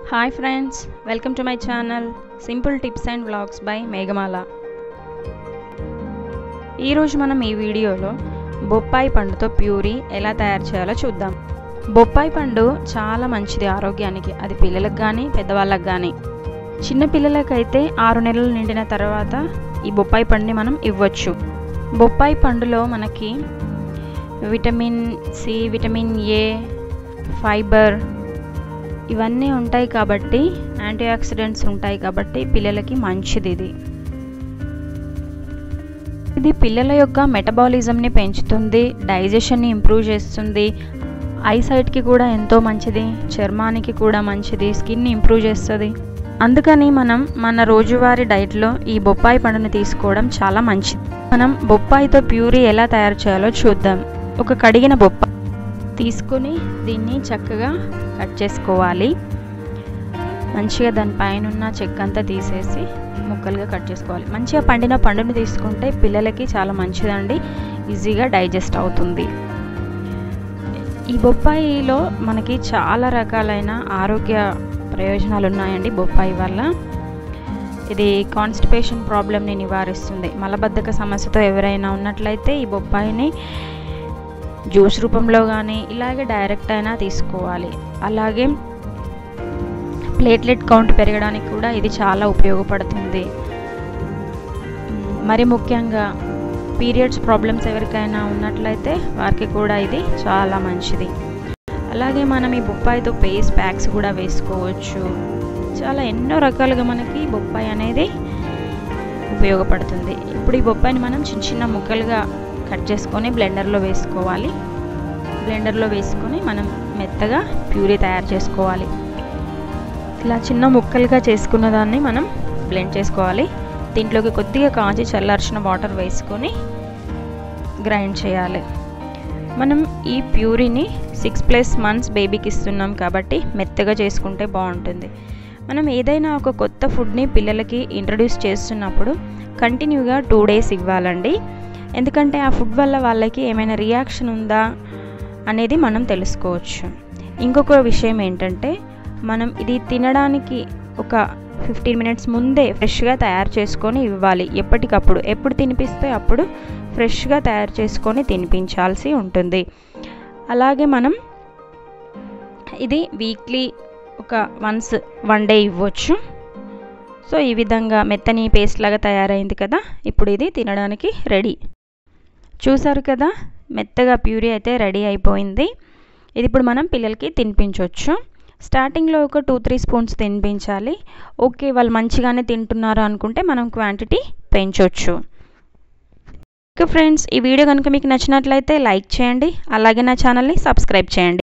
hi friends welcome to my channel simple tips and vlogs by Meghamala ఈరోజు మనం ఈ వీడియోలో బొప్పాయి పండుతో ప్యూరీ ఎలా తయారు చేయాలో చూద్దాం బొప్పాయి పండు చాలా మంచిది ఆరోగ్యానికి అది పిల్లలకు కానీ పెద్దవాళ్ళకి కానీ చిన్న పిల్లలకైతే ఆరు నెలలు నిండిన తర్వాత ఈ బొప్పాయి పండుని మనం ఇవ్వచ్చు బొప్పాయి పండులో మనకి vitamin C vitamin A fibre ఇవన్నీ ఉంటాయి కాబట్టి యాంటీ ఆక్సిడెంట్స్ ఉంటాయి కాబట్టి పిల్లలకి మంచిది ఇది ఇది పిల్లల యొక్క మెటబాలిజంని పెంచుతుంది డైజెషన్ని ఇంప్రూవ్ చేస్తుంది ఐసైట్కి కూడా ఎంతో మంచిది చర్మానికి కూడా మంచిది స్కిన్ని ఇంప్రూవ్ చేస్తుంది అందుకని మనం మన రోజువారీ డైట్లో ఈ బొప్పాయి పండుని తీసుకోవడం చాలా మంచిది మనం బొప్పాయితో ప్యూరీ ఎలా తయారు చేయాలో చూద్దాం ఒక కడిగిన బొప్పాయి తీసుకొని దీన్ని చక్కగా కట్ చేసుకోవాలి మంచిగా దానిపైన ఉన్న చెక్క అంతా తీసేసి ముక్కలుగా కట్ చేసుకోవాలి మంచిగా పండిన పండుని తీసుకుంటే పిల్లలకి చాలా మంచిదండి ఈజీగా డైజెస్ట్ అవుతుంది ఈ బొప్పాయిలో మనకి చాలా రకాలైన ఆరోగ్య ప్రయోజనాలు ఉన్నాయండి బొప్పాయి వల్ల ఇది కాన్స్టిపేషన్ ప్రాబ్లమ్ని నివారిస్తుంది మలబద్ధక సమస్యతో ఎవరైనా ఉన్నట్లయితే ఈ బొప్పాయిని జ్యూస్ రూపంలో కానీ ఇలాగే డైరెక్ట్ అయినా తీసుకోవాలి అలాగే ప్లేట్లెట్ కౌంట్ పెరగడానికి కూడా ఇది చాలా ఉపయోగపడుతుంది మరి ముఖ్యంగా పీరియడ్స్ ప్రాబ్లమ్స్ ఎవరికైనా ఉన్నట్లయితే వారికి కూడా ఇది చాలా మంచిది అలాగే మనం ఈ బొప్పాయితో పేస్ ప్యాక్స్ కూడా వేసుకోవచ్చు చాలా ఎన్నో రకాలుగా మనకి బొప్పాయి అనేది ఉపయోగపడుతుంది ఇప్పుడు ఈ బొప్పాయిని మనం చిన్న చిన్న ముక్కలుగా కట్ చేసుకొని బ్లెండర్లో వేసుకోవాలి బ్లెండర్లో వేసుకొని మనం మెత్తగా ప్యూరీ తయారు చేసుకోవాలి ఇలా చిన్న ముక్కలుగా చేసుకున్న దాన్ని మనం బ్లెండ్ చేసుకోవాలి దీంట్లోకి కొద్దిగా కాంచి చల్లార్చిన వాటర్ వేసుకొని గ్రైండ్ చేయాలి మనం ఈ ప్యూరీని సిక్స్ ప్లస్ మంత్స్ బేబీకి ఇస్తున్నాం కాబట్టి మెత్తగా చేసుకుంటే బాగుంటుంది మనం ఏదైనా ఒక కొత్త ఫుడ్ని పిల్లలకి ఇంట్రడ్యూస్ చేస్తున్నప్పుడు కంటిన్యూగా టూ డేస్ ఇవ్వాలండి ఎందుకంటే ఆ ఫుడ్ వల్ల వాళ్ళకి ఏమైనా రియాక్షన్ ఉందా అనేది మనం తెలుసుకోవచ్చు ఇంకొక విషయం ఏంటంటే మనం ఇది తినడానికి ఒక ఫిఫ్టీన్ మినిట్స్ ముందే ఫ్రెష్గా తయారు చేసుకొని ఇవ్వాలి ఎప్పటికప్పుడు ఎప్పుడు తినిపిస్తే అప్పుడు ఫ్రెష్గా తయారు చేసుకొని తినిపించాల్సి ఉంటుంది అలాగే మనం ఇది వీక్లీ ఒక వన్స్ వన్ డే ఇవ్వచ్చు సో ఈ విధంగా మెత్తని పేస్ట్ లాగా తయారైంది కదా ఇప్పుడు ఇది తినడానికి రెడీ చూసారు కదా మెత్తగా ప్యూరీ అయితే రెడీ అయిపోయింది ఇది ఇప్పుడు మనం పిల్లలకి తినిపించవచ్చు స్టార్టింగ్లో ఒక టూ త్రీ స్పూన్స్ తినిపించాలి ఓకే వాళ్ళు మంచిగానే తింటున్నారు అనుకుంటే మనం క్వాంటిటీ పెంచవచ్చు ఓకే ఫ్రెండ్స్ ఈ వీడియో కనుక మీకు నచ్చినట్లయితే లైక్ చేయండి అలాగే నా ఛానల్ని సబ్స్క్రైబ్ చేయండి